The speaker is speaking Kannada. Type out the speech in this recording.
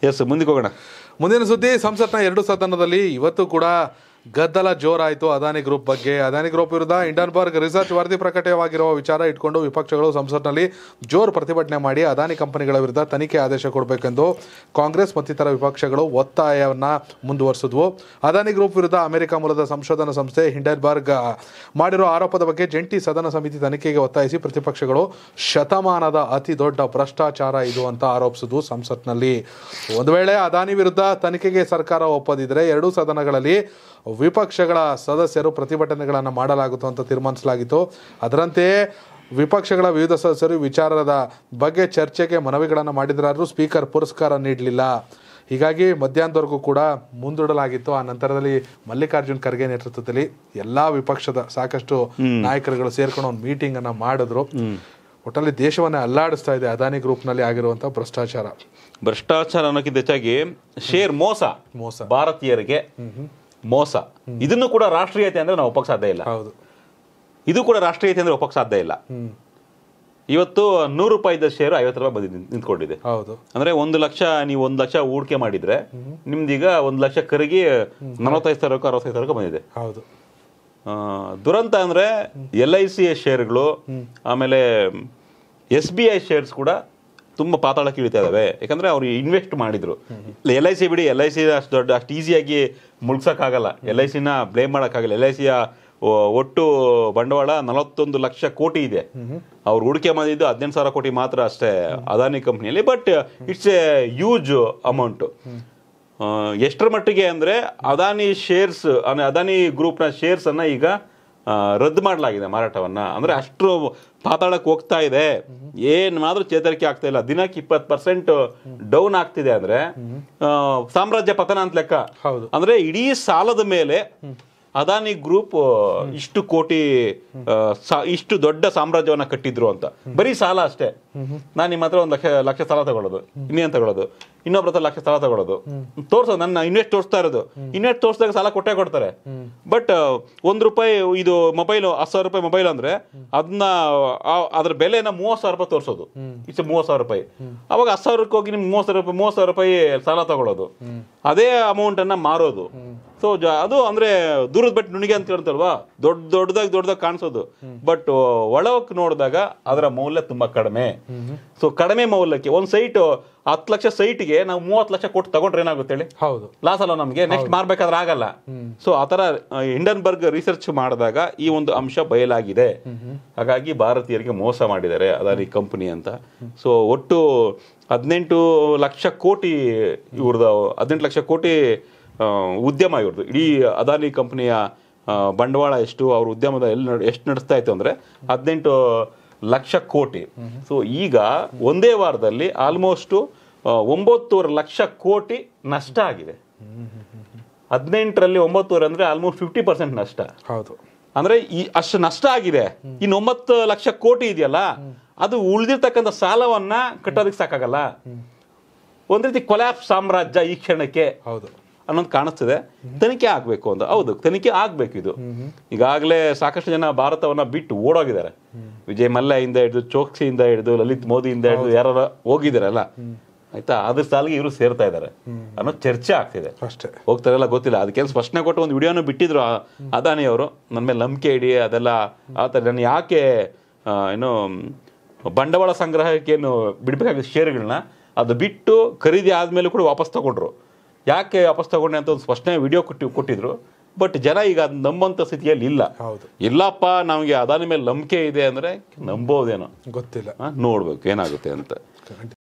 ಎಸ್ ಮುಂದಕ್ಕೆ ಹೋಗೋಣ ಮುಂದಿನ ಸುದ್ದಿ ಸಂಸತ್ನ ಎರಡು ಸದನದಲ್ಲಿ ಇವತ್ತು ಕೂಡ ಗದ್ದಲ ಜೋರಾಯಿತು ಅದಾನಿ ಗ್ರೂಪ್ ಬಗ್ಗೆ ಅದಾನಿ ಗ್ರೂಪ್ ವಿರುದ್ಧ ಇಂಡನ್ಬರ್ಗ್ ರಿಸರ್ಚ್ ವರದಿ ಪ್ರಕಟವಾಗಿರುವ ವಿಚಾರ ಇಟ್ಕೊಂಡು ವಿಪಕ್ಷಗಳು ಸಂಸತ್ನಲ್ಲಿ ಜೋರು ಪ್ರತಿಭಟನೆ ಮಾಡಿ ಅದಾನಿ ಕಂಪನಿಗಳ ವಿರುದ್ಧ ತನಿಖೆ ಆದೇಶ ಕೊಡಬೇಕೆಂದು ಕಾಂಗ್ರೆಸ್ ಮತ್ತಿತರ ವಿಪಕ್ಷಗಳು ಒತ್ತಾಯವನ್ನ ಮುಂದುವರಿಸಿದ್ವು ಅದಾನಿ ಗ್ರೂಪ್ ವಿರುದ್ಧ ಅಮೆರಿಕ ಮೂಲದ ಸಂಶೋಧನಾ ಸಂಸ್ಥೆ ಹಿಂಡನ್ಬರ್ಗ್ ಮಾಡಿರುವ ಆರೋಪದ ಬಗ್ಗೆ ಜಂಟಿ ಸದನ ಸಮಿತಿ ತನಿಖೆಗೆ ಒತ್ತಾಯಿಸಿ ಪ್ರತಿಪಕ್ಷಗಳು ಶತಮಾನದ ಅತಿ ದೊಡ್ಡ ಭ್ರಷ್ಟಾಚಾರ ಇದು ಅಂತ ಆರೋಪಿಸಿದ್ವು ಸಂಸತ್ನಲ್ಲಿ ಒಂದು ವೇಳೆ ಅದಾನಿ ವಿರುದ್ಧ ತನಿಖೆಗೆ ಸರ್ಕಾರ ಒಪ್ಪದಿದ್ರೆ ಎರಡೂ ಸದನಗಳಲ್ಲಿ ವಿಪಕ್ಷಗಳ ಸದಸ್ಯರು ಪ್ರತಿಭಟನೆಗಳನ್ನು ಮಾಡಲಾಗುತ್ತು ಅಂತ ತೀರ್ಮಾನಿಸಲಾಗಿತ್ತು ಅದರಂತೆಯೇ ವಿಪಕ್ಷಗಳ ವಿವಿಧ ಸದಸ್ಯರು ವಿಚಾರದ ಬಗ್ಗೆ ಚರ್ಚೆಗೆ ಮನವಿಗಳನ್ನು ಮಾಡಿದ್ರಾದ್ರೂ ಸ್ಪೀಕರ್ ಪುರಸ್ಕಾರ ನೀಡಲಿಲ್ಲ ಹೀಗಾಗಿ ಮಧ್ಯಾಹ್ನದವರೆಗೂ ಕೂಡ ಮುಂದೂಡಲಾಗಿತ್ತು ಆ ನಂತರದಲ್ಲಿ ಮಲ್ಲಿಕಾರ್ಜುನ್ ಖರ್ಗೆ ನೇತೃತ್ವದಲ್ಲಿ ಎಲ್ಲಾ ವಿಪಕ್ಷದ ಸಾಕಷ್ಟು ನಾಯಕರುಗಳು ಸೇರ್ಕೊಂಡು ಒಂದು ಮೀಟಿಂಗ್ ಅನ್ನ ಮಾಡಿದ್ರು ಒಟ್ಟಲ್ಲಿ ದೇಶವನ್ನೇ ಅಲ್ಲಾಡಿಸ್ತಾ ಇದೆ ಅದಾನಿ ಗ್ರೂಪ್ನಲ್ಲಿ ಆಗಿರುವಂತಹ ಭ್ರಷ್ಟಾಚಾರ ಭ್ರಷ್ಟಾಚಾರ ಅನ್ನೋಕ್ಕಿಂತ ಹೆಚ್ಚಾಗಿ ಶೇರ್ ಮೋಸ ಮೋಸ. ಭಾರತೀಯರಿಗೆ ಮೋಸ ಇದನ್ನು ಕೂಡ ರಾಷ್ಟ್ರೀಯತೆ ಅಂದ್ರೆ ನಾವು ಒಪ್ಪಕ್ ಸಾಧ್ಯ ಇಲ್ಲ ಹೌದು ಇದು ಕೂಡ ರಾಷ್ಟ್ರೀಯತೆ ಅಂದ್ರೆ ಒಪ್ಪಕ್ ಸಾಧ್ಯ ಇಲ್ಲ ಹ್ಮ್ ಇವತ್ತು ನೂರು ರೂಪಾಯಿದ ಶೇರ್ ಐವತ್ತು ರೂಪಾಯಿ ಬಂದು ನಿಂತ್- ನಿಂತ್ಕೊಂಡಿದೆ ಹೌದು ಅಂದ್ರೆ ಒಂದು ಲಕ್ಷ ನೀವು ಒಂದು ಲಕ್ಷ ಹೂಡಿಕೆ ಮಾಡಿದ್ರೆ ನಿಮ್ದೀಗ ಒಂದು ಲಕ್ಷ ಕರಗಿ ನಲವತ್ತೈದು ಸಾವಿರಕ್ಕೂ ಅರವತ್ತೈದು ಸಾವಿರಕ್ಕೂ ಬಂದಿದೆ ಹೌದು ಆ, ದುರಂತ ಅಂದ್ರೆ ಎಲ್ ಐ ಸಿ ಶೇರ್ಗಳು ಆಮೇಲೆ ಎಸ್ ಬಿ ಐ ಶೇರ್ಸ್ ಕೂಡ ತುಂಬಾ ಪಾತಾಳಕ್ಕೆ ಇಳಿತಾ ಇದಾವೆ ಯಾಕಂದ್ರೆ ಅವ್ರು ಇನ್ವೆಸ್ಟ್ ಮಾಡಿದ್ರು ಎಲ್ ಐ ಸಿ ಬಿಡಿ ಎಲ್ ಐ ಸಿ ಅಷ್ಟು ದೊಡ್ಡ ಅಷ್ಟು ಈಸಿಯಾಗಿ ಮುಳ್ಸಕ್ಕಾಗಲ್ಲ ಎಲ್ ಐ ಸಿನ ಬ್ಲೇಮ್ ಮಾಡೋಕ್ಕಾಗಲ್ಲ ಎಲ್ ಐ ಸಿಯ ಒಟ್ಟು ಬಂಡವಾಳ ನಲವತ್ತೊಂದು ಲಕ್ಷ ಕೋಟಿ ಇದೆ ಅವ್ರು ಹೂಡಿಕೆ ಮಾಡಿದ್ದು ಹದಿನೆಂಟು ಸಾವಿರ ಕೋಟಿ ಮಾತ್ರ ಅಷ್ಟೇ ಅದಾನಿ ಕಂಪ್ನಿಯಲ್ಲಿ but it's a huge amount uh, ಎಷ್ಟರ ಮಟ್ಟಿಗೆ ಅಂದ್ರೆ ಅದಾನಿ ಶೇರ್ಸ್ ಅದಾನಿ ಗ್ರೂಪ್ನ ಶೇರ್ಸ್ ಅನ್ನ ಈಗ ಆ, ರದ್ದು ಮಾಡಲಾಗಿದೆ ಮಾರಾಟವನ್ನ ಅಂದ್ರೆ ಅಷ್ಟು ಪಾತಾಳಕ್ಕೆ ಹೋಗ್ತಾ ಇದೆ ಏನ್ ಮಾತ್ರ ಚೇತರಿಕೆ ಆಗ್ತಾ ಇಲ್ಲ ದಿನಕ್ಕೆ ಇಪ್ಪತ್ತು ಪರ್ಸೆಂಟ್ ಡೌನ್ ಆಗ್ತಿದೆ ಅಂದ್ರೆ ಆ, ಸಾಮ್ರಾಜ್ಯ ಪತನ ಅಂತ ಲೆಕ್ಕ ಹೌದು. ಅಂದ್ರೆ ಇಡೀ ಸಾಲದ ಮೇಲೆ ಅದಾನಿ ಗ್ರೂಪ್ ಇಷ್ಟು ಕೋಟಿ ಆ, ಸಾ- ಇಷ್ಟು ದೊಡ್ಡ ಸಾಮ್ರಾಜ್ಯವನ್ನ ಕಟ್ಟಿದ್ರು ಅಂತ ಬರೀ ಸಾಲ ಅಷ್ಟೇ ನಾನು ನಿಮ್ಮ ಹತ್ರ ಒಂದು ಲಕ್ಷ ಲಕ್ಷ ಸಾಲ ತಗೊಳ್ಳೋದು ಇನ್ನೇನ್ ತಗೊಳ್ಳೋದು ಇನ್ನೊಬ್ರ ಹತ್ರ ಲಕ್ಷ ಸಾಲ ತಗೊಳ್ಳೋದು ತೋರ್ಸೋದು ನನ್ನ ಇನ್ವೆಸ್ಟ್ ತೋರಿಸ್ತಾ ಇರೋದು ಇನ್ವೆಸ್ಟ್ ತೋರಿಸಿದಾಗ ಸಾಲ ಕೊಟ್ಟೇ ಕೊಡ್ತಾರೆ ಬಟ್ ಒಂದ್ ರೂಪಾಯಿ ಇದು ಮೊಬೈಲ್ ಹತ್ತು ಸಾವಿರ ರೂಪಾಯಿ ಮೊಬೈಲ್ ಅಂದ್ರೆ ಅದನ್ನ ಅದ್ರ ಬೆಲೆನ ಮೂವತ್ತು ಸಾವಿರ ರೂಪಾಯಿ ತೋರಿಸೋದು ಇಟ್ಸ್ ಮೂವತ್ತು ಸಾವಿರ ರೂಪಾಯಿ ಅವಾಗ ಹತ್ತು ಸಾವಿರಕ್ಕೆ ಹೋಗಿ ನಿಮ್ಗೆ ಮೂವತ್ತು ಸಾವಿರ ರೂಪಾಯಿ ಮೂವತ್ತು ಸಾವಿರ ರೂಪಾಯಿ ಸಾಲ ತಗೊಳ್ಳೋದು ಅದೇ ಅಮೌಂಟ್ ಅನ್ನ ಮಾರೋದು ಸೊ ಅದು ಅಂದ್ರೆ ದೂರದ ಬೆಟ್ಟ ನುಣಿಗೆ ಅಂತ ಹೇಳ್ತಲ್ವಾ ದೊಡ್ಡ ದೊಡ್ಡದಾಗಿ ದೊಡ್ಡದಾಗಿ ಕಾಣಿಸೋದು ಬಟ್ ಒಳಕ್ ನೋಡಿದಾಗ ಅದರ ಮೌಲ್ಯ ತುಂಬಾ ಕಡಿಮೆ ಸೊ ಕಡಿಮೆ ಮೌಲ್ಯಕ್ಕೆ ಒಂದ್ ಸೈಟ್ ಹತ್ತು ಲಕ್ಷ ಸೈಟ್ಗೆ ನಾವು ಮೂವತ್ತು ಲಕ್ಷ ಕೊಟ್ಟು ತಗೊಂಡ್ರೆ ಏನಾಗುತ್ತೆ ಹೇಳಿ ಹೌದು ಲಾಸ್ ಅಲ್ಲ ನಮಗೆ ನೆಕ್ಸ್ಟ್ ಮಾರ್ಬೇಕಾದ್ರೆ ಆಗಲ್ಲ ಸೊ ಆತರ ಇಂಡನ್ಬರ್ಗ್ ರಿಸರ್ಚ್ ಮಾಡಿದಾಗ ಈ ಒಂದು ಅಂಶ ಬಯಲಾಗಿದೆ ಹಾಗಾಗಿ ಭಾರತೀಯರಿಗೆ ಮೋಸ ಮಾಡಿದ್ದಾರೆ ಅದಾನಿ ಕಂಪನಿ ಅಂತ ಸೊ ಒಟ್ಟು ಹದಿನೆಂಟು ಲಕ್ಷ ಕೋಟಿ ಇವ್ರದ್ದು ಹದಿನೆಂಟು ಲಕ್ಷ ಕೋಟಿ ಆ, ಉದ್ಯಮ ಇವ್ರದ್ದು ಇಡೀ ಅದಾನಿ ಕಂಪನಿಯ ಬಂಡವಾಳ ಎಷ್ಟು ಅವ್ರ ಉದ್ಯಮದ ಎಲ್ಲಿ ನಡ್- ಎಷ್ಟು ನಡೆಸ್ತಾ ಇತ್ತು ಅಂದ್ರೆ ಹದಿನೆಂಟು ಲಕ್ಷ ಕೋಟಿ ಸೊ ಈಗ ಒಂದೇ ವಾರದಲ್ಲಿ ಆಲ್ಮೋಸ್ಟ್ ಒಂಬತ್ತೂವರೆ ಲಕ್ಷ ಕೋಟಿ ನಷ್ಟ ಆಗಿದೆ ಹದಿನೆಂಟರಲ್ಲಿ ಒಂಬತ್ತೂವರೆ ಅಂದ್ರೆ ಆಲ್ಮೋಸ್ಟ್ ಫಿಫ್ಟಿ ಪರ್ಸೆಂಟ್ ನಷ್ಟ ಹೌದು ಅಂದ್ರೆ ಈ ಅಷ್ಟು ನಷ್ಟ ಆಗಿದೆ ಇನ್ನು ಒಂಬತ್ತು ಲಕ್ಷ ಕೋಟಿ ಇದೆಯಲ್ಲ ಅದು ಉಳಿದಿರ್ತಕ್ಕಂಥ ಸಾಲವನ್ನ ಕಟ್ಟೋದಕ್ಕೆ ಸಾಕಾಗಲ್ಲ ಒಂದ್ ರೀತಿ ಕೊಲ್ಯಾಪ್ ಸಾಮ್ರಾಜ್ಯ ಈ ಕ್ಷಣಕ್ಕೆ ಹೌದು ಅನ್ನೋದು ಕಾಣಿಸ್ತಿದೆ ತನಿಖೆ ಆಗ್ಬೇಕು ಅಂತ ಹೌದು ತನಿಖೆ ಆಗ್ಬೇಕು ಇದು ಈಗಾಗಲೇ ಸಾಕಷ್ಟು ಜನ ಭಾರತವನ್ನ ಬಿಟ್ಟು ಓಡೋಗಿದ್ದಾರೆ ವಿಜಯ್ ಮಲ್ಯದಿಂದ ಹಿಡಿದು ಚೋಕ್ಸಿಯಿಂದ ಹಿಡಿದು ಲಲಿತ್ ಮೋದಿಯಿಂದ ಹಿಡಿದು ಯಾರು ಹೋಗಿದಾರಲ್ಲ ಆಯ್ತಾ ಅದ್ರ ಸಾಲಿಗೆ ಇವರು ಸೇರ್ತಾ ಇದ್ದಾರೆ ಅನ್ನೋ ಚರ್ಚೆ ಆಗ್ತಿದೆ ಅಷ್ಟೇ ಹೋಗ್ತಾರಲ್ಲ ಗೊತ್ತಿಲ್ಲ ಅದಕ್ಕೆ ಸ್ಪಷ್ಟನೆ ಕೊಟ್ಟು ಒಂದು ವಿಡಿಯೋನು ಬಿಟ್ಟಿದ್ರು ಆ ಅದಾನಿ ಅವರು ನನ್ನ ಮೇಲೆ ನಂಬಿಕೆ ಇಡಿ ಅದೆಲ್ಲ ಆ ಥರ ನಾನು ಯಾಕೆ ಆ, ಏನು ಬಂಡವಾಳ ಸಂಗ್ರಹಕ್ಕೇನು ಬಿಡಬೇಕಾಗಿದ್ದ ಶೇರ್ಗಳನ್ನ ಅದು ಬಿಟ್ಟು ಖರೀದಿ ಆದ್ಮೇಲೆ ಕೂಡ ವಾಪಸ್ ತಗೊಂಡ್ರು ಯಾಕೆ ವಾಪಸ್ ತಗೊಂಡೆ ಅಂತ ಒಂದು ಸ್ಪಷ್ಟನೆ ವಿಡಿಯೋ ಕೊಟ್ಟು ಕೊಟ್ಟಿದ್ರು ಬಟ್ ಜನ ಈಗ ಅದ್ ನಂಬಂತ ಸ್ಥಿತಿಯಲ್ಲಿ ಇಲ್ಲ ಹೌದು ಇಲ್ಲಪ್ಪ ನಮಗೆ ಅದಾನಿ ಮೇಲೆ ನಂಬಿಕೆ ಇದೆ ಅಂದ್ರೆ ನಂಬೋದೇನೋ ಗೊತ್ತಿಲ್ಲ ಆ, ನೋಡ್ಬೇಕು ಏನಾಗುತ್ತೆ ಅಂತ